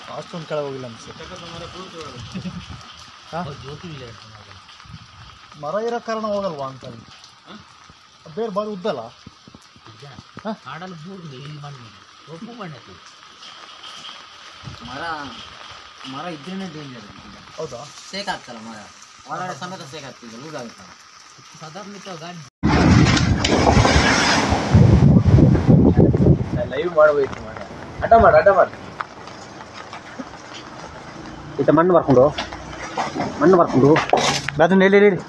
ಅಷ್ಟೊಂದು ಕೆಳಗೆ ಹೋಗಿಲ್ಲ ಅನ್ಸುತ್ತೆ ಹಾಂ ಮರ ಇರೋ ಕಾರಣ ಹೋಗಲ್ವಾ ಅಂತ ಬೇರೆ ಬಾರಿ ಉದ್ದಲ್ಲ ಹ? ಕಾಡಲ್ಲಿ ಬೂರು ಇಲ್ಲಿ ಮಣ್ಣು ಒಪ್ಪು ಮಣ್ಣು ಮರ ಮರ ಇದ್ರೇನೆ ಡೇಂಜರ್ ಹೌದಾ ಸೇಕ್ ಆಗ್ತಲ್ಲ ಮರ ಹೊರಗಡೆ ಸಮೇತ ಸೇಕ್ ಆಗ್ತಿದೆ ಲೂಸ್ ಆಗುತ್ತಲ್ಲ ಸಾಧಾರಣ ಗಾಡಿ ಲೈವ್ ಮಾಡಬೇಕು ಮಾಡ ಅಡ್ಡ ಮಾಡು ಅಡ್ಡ ಮಾಡು ಈತ ಮಣ್ಣು ಬರ್ಕೊಂಡು ಮಣ್ಣು ಬರ್ಕೊಂಡು ಅದನ್ನ ಹೇಳಿ ಹೇಳಿ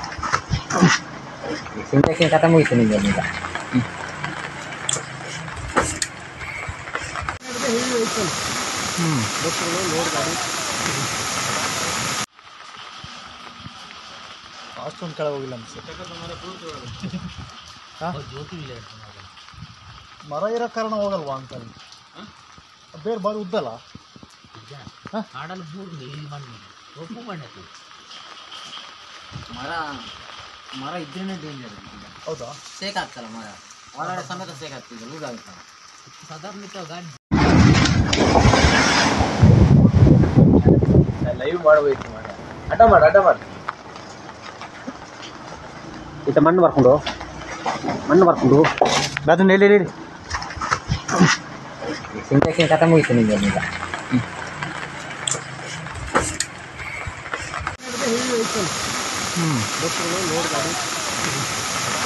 ಸಿಂಟೆಕ್ಸಿನ ಕಥ ಮುಗಿತು ನಿಮಗೆ ಈಗ ಅಷ್ಟೊಂದು ಕೆಳಗೆ ಹೋಗಿಲ್ಲ ಅನ್ಸುತ್ತೆ ಹಾಂ ಜ್ಯೋತಿ ಇಲ್ಲ ಮರ ಇರೋ ಕಾರಣ ಹೋಗಲ್ವಾ ಅಂತ ಬೇರೆ ಬಾರಿ ಉದ್ದಲ್ಲ ಹ? ಕಾಡಲ್ಲಿ ಬೂರು ಇಲ್ಲಿ ಮಣ್ಣು ಒಪ್ಪು ಮಣ್ಣು ಮರ ಮರ ಇದ್ರೇನೆ ಡೇಂಜರ್ ಹೌದಾ ಸೇಕ್ ಆಗ್ತಲ್ಲ ಮರ ಹೊರಗಡೆ ಸಮೇತ ಸೇಕ್ ಆಗ್ತಿದೆ ಲೂಸ್ ಆಗುತ್ತಲ್ಲ ಸಾಧಾರಣ ಗಾಡಿ ಲೈವ್ ಮಾಡಬೇಕು ಮಾಡ ಅಡ್ಡ ಮಾಡು ಅಡ್ಡ ಮಾಡು ಈತ ಮಣ್ಣು ಬರ್ಕೊಂಡು ಮಣ್ಣು ಬರ್ಕೊಂಡು ಅದನ್ನ ಹೇಳಿ ಹೇಳಿ ಸಿಂಟೆಕ್ಸಿನ ಕಥ ಮುಗಿತು ನಿಮಗೆ ಈಗ ಹ್ಞೂ